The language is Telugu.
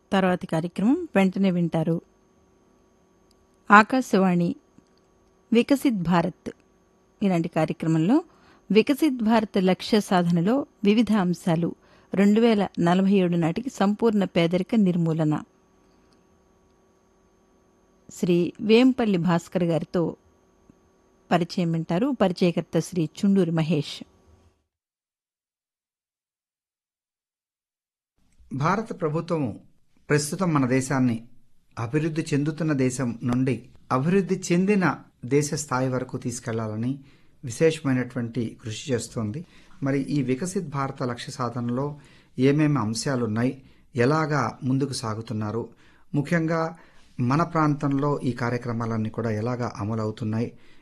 తర్వాతి కార్యక్రమం వెంటనే వింటారు ఆకాశవాణి వికసిత్ భారత్ ఇలాంటి కార్యక్రమంలో వికసిత్ భారత్ లక్ష్య సాధనలో వివిధ అంశాలు రెండు వేల నలభై ఏడు నాటికి సంపూర్ణ పేదరిక నిర్మూలన శ్రీ వేంపల్లి భాస్కర్ గారితో పరిచయం వింటారు పరిచయకర్త శ్రీ చుండూరి మహేష్ భారత ప్రభుత్వం ప్రస్తుతం మన దేశాన్ని అభివృద్ధి చెందుతున్న దేశం నుండి అభివృద్ధి చెందిన దేశ స్థాయి వరకు తీసుకెళ్లాలని విశేషమైనటువంటి కృషి చేస్తోంది మరి ఈ వికసిత్ భారత లక్ష్య సాధనలో ఏమేమి అంశాలు ఉన్నాయి ఎలాగా ముందుకు సాగుతున్నారు ముఖ్యంగా మన ప్రాంతంలో ఈ కార్యక్రమాలన్నీ కూడా ఎలాగా అమలు అవుతున్నాయి